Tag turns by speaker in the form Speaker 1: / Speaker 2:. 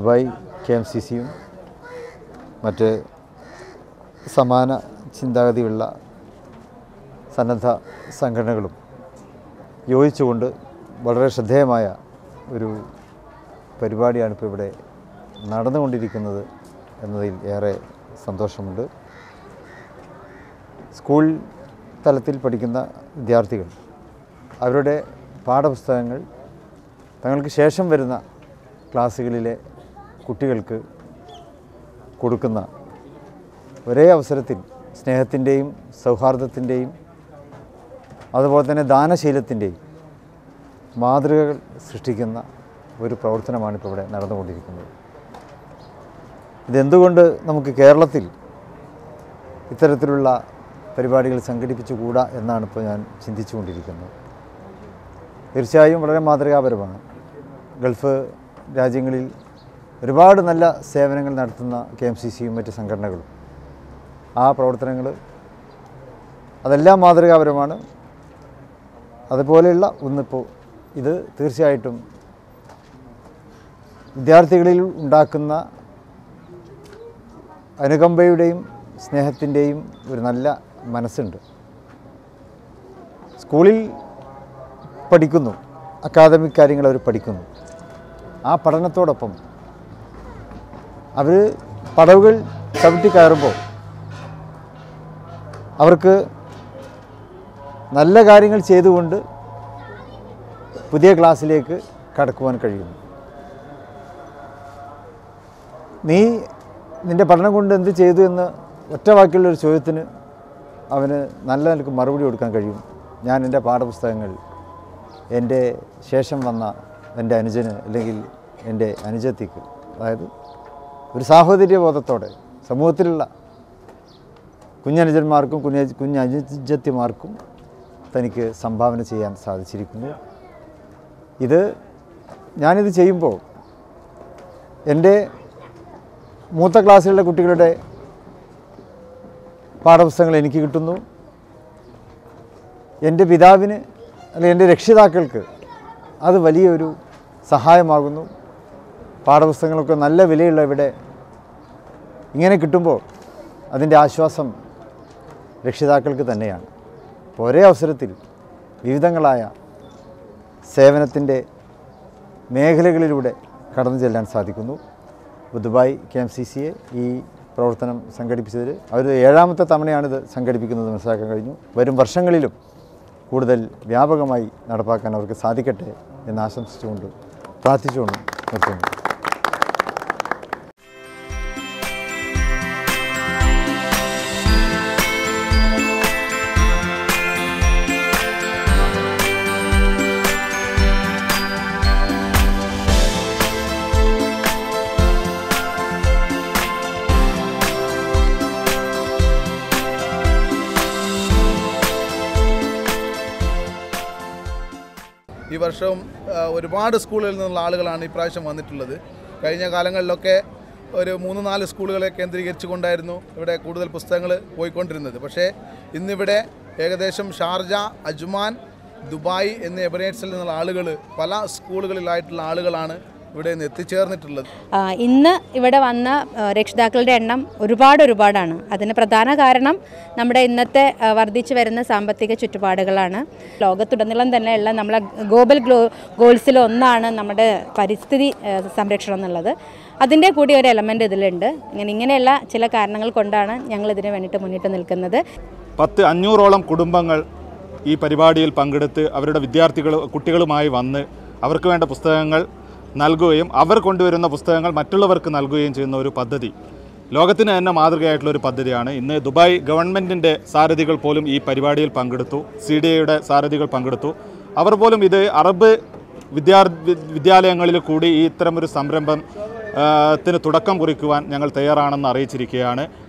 Speaker 1: Dubai K M C സിയും മറ്റ് സമാന ചിന്താഗതിയുള്ള സന്നദ്ധ സംഘടനകളും യോജിച്ചുകൊണ്ട് വളരെ ശ്രദ്ധേയമായ ഒരു പരിപാടിയാണ് ഇപ്പോൾ ഇവിടെ നടന്നുകൊണ്ടിരിക്കുന്നത് എന്നതിൽ ഏറെ സന്തോഷമുണ്ട് സ്കൂൾ തലത്തിൽ പഠിക്കുന്ന വിദ്യാർത്ഥികൾ അവരുടെ പാഠപുസ്തകങ്ങൾ തങ്ങൾക്ക് ശേഷം വരുന്ന ക്ലാസ്സുകളിലെ കുട്ടികൾക്ക് കൊടുക്കുന്ന ഒരേ അവസരത്തിൽ സ്നേഹത്തിൻ്റെയും സൗഹാർദ്ദത്തിൻ്റെയും അതുപോലെ തന്നെ ദാനശീലത്തിൻ്റെയും മാതൃകകൾ സൃഷ്ടിക്കുന്ന ഒരു പ്രവർത്തനമാണ് ഇപ്പോൾ ഇവിടെ നടന്നുകൊണ്ടിരിക്കുന്നത് ഇതെന്തുകൊണ്ട് നമുക്ക് കേരളത്തിൽ ഇത്തരത്തിലുള്ള പരിപാടികൾ സംഘടിപ്പിച്ചുകൂടാ എന്നാണ് ഇപ്പോൾ ഞാൻ ചിന്തിച്ചുകൊണ്ടിരിക്കുന്നത് തീർച്ചയായും വളരെ മാതൃകാപരമാണ് ഗൾഫ് രാജ്യങ്ങളിൽ ഒരുപാട് നല്ല സേവനങ്ങൾ നടത്തുന്ന കെ എം സി സിയും മറ്റ് സംഘടനകളും ആ പ്രവർത്തനങ്ങൾ അതെല്ലാം മാതൃകാപരമാണ് അതുപോലെയുള്ള ഒന്നിപ്പോൾ ഇത് തീർച്ചയായിട്ടും വിദ്യാർത്ഥികളിൽ ഉണ്ടാക്കുന്ന അനുകമ്പയുടെയും സ്നേഹത്തിൻ്റെയും ഒരു നല്ല മനസ്സുണ്ട് സ്കൂളിൽ പഠിക്കുന്നു അക്കാദമിക് കാര്യങ്ങൾ അവർ പഠിക്കുന്നു ആ പഠനത്തോടൊപ്പം അവർ പടവുകൾ ചവിട്ടി കയറുമ്പോൾ അവർക്ക് നല്ല കാര്യങ്ങൾ ചെയ്തുകൊണ്ട് പുതിയ ക്ലാസ്സിലേക്ക് കടക്കുവാൻ കഴിയുന്നു നീ നിൻ്റെ പഠനം കൊണ്ട് എന്ത് ചെയ്തു എന്ന് ഒറ്റ വാക്കിലുള്ള ഒരു ചോദ്യത്തിന് അവന് നല്ല നിലക്ക് മറുപടി കൊടുക്കാൻ കഴിയും ഞാൻ എൻ്റെ പാഠപുസ്തകങ്ങൾ എൻ്റെ ശേഷം വന്ന എൻ്റെ അനുജന് അല്ലെങ്കിൽ എൻ്റെ അനുജത്തിക്ക് അതായത് ഒരു സാഹോദര്യബോധത്തോടെ സമൂഹത്തിലുള്ള കുഞ്ഞനുജന്മാർക്കും കുഞ്ഞ കുഞ്ഞനുജത്തിമാർക്കും തനിക്ക് സംഭാവന ചെയ്യാൻ സാധിച്ചിരിക്കുന്നു ഇത് ഞാനിത് ചെയ്യുമ്പോൾ എൻ്റെ മൂത്ത ക്ലാസ്സിലുള്ള കുട്ടികളുടെ പാഠപുസ്തകങ്ങൾ എനിക്ക് കിട്ടുന്നു എൻ്റെ പിതാവിന് അല്ലെങ്കിൽ എൻ്റെ രക്ഷിതാക്കൾക്ക് അത് വലിയൊരു സഹായമാകുന്നു പാഠപുസ്തകങ്ങളൊക്കെ നല്ല വിലയുള്ള ഇവിടെ ഇങ്ങനെ കിട്ടുമ്പോൾ അതിൻ്റെ ആശ്വാസം രക്ഷിതാക്കൾക്ക് തന്നെയാണ് അപ്പോൾ ഒരേ അവസരത്തിൽ വിവിധങ്ങളായ സേവനത്തിൻ്റെ മേഖലകളിലൂടെ കടന്നു ചെല്ലാൻ സാധിക്കുന്നു ഇപ്പോൾ ദുബായ് കെ എം സി സിയെ ഈ പ്രവർത്തനം സംഘടിപ്പിച്ചതിൽ അവർ ഏഴാമത്തെ തവണയാണിത് സംഘടിപ്പിക്കുന്നത് മനസ്സിലാക്കാൻ കഴിഞ്ഞു വരും വർഷങ്ങളിലും കൂടുതൽ വ്യാപകമായി നടപ്പാക്കാൻ അവർക്ക് സാധിക്കട്ടെ എന്ന് ആശംസിച്ചുകൊണ്ട് പ്രാർത്ഥിച്ചുകൊണ്ട് നിർത്തുന്നു
Speaker 2: ഈ വർഷവും ആ, ഒരുപാട് സ്കൂളുകളിൽ നിന്നുള്ള ആളുകളാണ് ഇപ്രാവശ്യം വന്നിട്ടുള്ളത് കഴിഞ്ഞ കാലങ്ങളിലൊക്കെ ഒരു മൂന്ന് നാല് സ്കൂളുകളെ കേന്ദ്രീകരിച്ചുകൊണ്ടായിരുന്നു ഇവിടെ കൂടുതൽ പുസ്തകങ്ങൾ പോയിക്കൊണ്ടിരുന്നത് പക്ഷേ ഇന്നിവിടെ ഏകദേശം ഷാർജ അജ്മാൻ ദുബായ് എന്നീ എമിറേറ്റ്സിൽ നിന്നുള്ള ആളുകൾ പല സ്കൂളുകളിലായിട്ടുള്ള ആളുകളാണ് ഇവിടെ നിന്ന് എത്തിച്ചേർന്നിട്ടുള്ളത്
Speaker 3: ആ, ഇന്ന് ഇവിടെ വന്ന ആ, രക്ഷിതാക്കളുടെ എണ്ണം ഒരുപാട് ഒരുപാടാണ് അതിന് പ്രധാന കാരണം നമ്മുടെ ഇന്നത്തെ ആ, വർദ്ധിച്ചു വരുന്ന സാമ്പത്തിക ചുറ്റുപാടുകളാണ് ലോകത്തുടനീളം തന്നെയുള്ള നമ്മളെ ഗ്ലോബൽ ഗ്ലോ ഗോൾസിൽ ഒന്നാണ് നമ്മുടെ പരിസ്ഥിതി ആ, സംരക്ഷണം എന്നുള്ളത് അതിൻ്റെ കൂടി ഒരു എലമെൻ്റ് ഇതിലുണ്ട് ഇങ്ങനെ ഇങ്ങനെയുള്ള ചില കാരണങ്ങൾ കൊണ്ടാണ് ഞങ്ങൾ ഇതിന് വേണ്ടിയിട്ട് മുന്നിട്ട് നിൽക്കുന്നത്
Speaker 4: പത്ത് അഞ്ഞൂറോളം കുടുംബങ്ങൾ ഈ പരിപാടിയിൽ പങ്കെടുത്ത് അവരുടെ വിദ്യാർത്ഥികൾ കുട്ടികളുമായി വന്ന് അവർക്ക് വേണ്ട പുസ്തകങ്ങൾ നൽകുകയും അവർ കൊണ്ടുവരുന്ന പുസ്തകങ്ങൾ മറ്റുള്ളവർക്ക് നൽകുകയും ചെയ്യുന്ന ഒരു പദ്ധതി ലോകത്തിന് തന്നെ മാതൃകയായിട്ടുള്ള ഒരു പദ്ധതിയാണ് ഇന്ന് ദുബായ് ഗവൺമെൻറ്റിൻ്റെ സാരഥികൾ പോലും ഈ പരിപാടിയിൽ പങ്കെടുത്തു സി ഡി എയുടെ സാരഥികൾ പങ്കെടുത്തു അവർ പോലും ഇത് അറബ് വിദ്യാർത്ഥി വിദ്യാലയങ്ങളിൽ കൂടി ഈ ഇത്തരമൊരു സംരംഭം ആ, ത്തിന് തുടക്കം കുറിക്കുവാൻ ഞങ്ങൾ തയ്യാറാണെന്ന് അറിയിച്ചിരിക്കുകയാണ്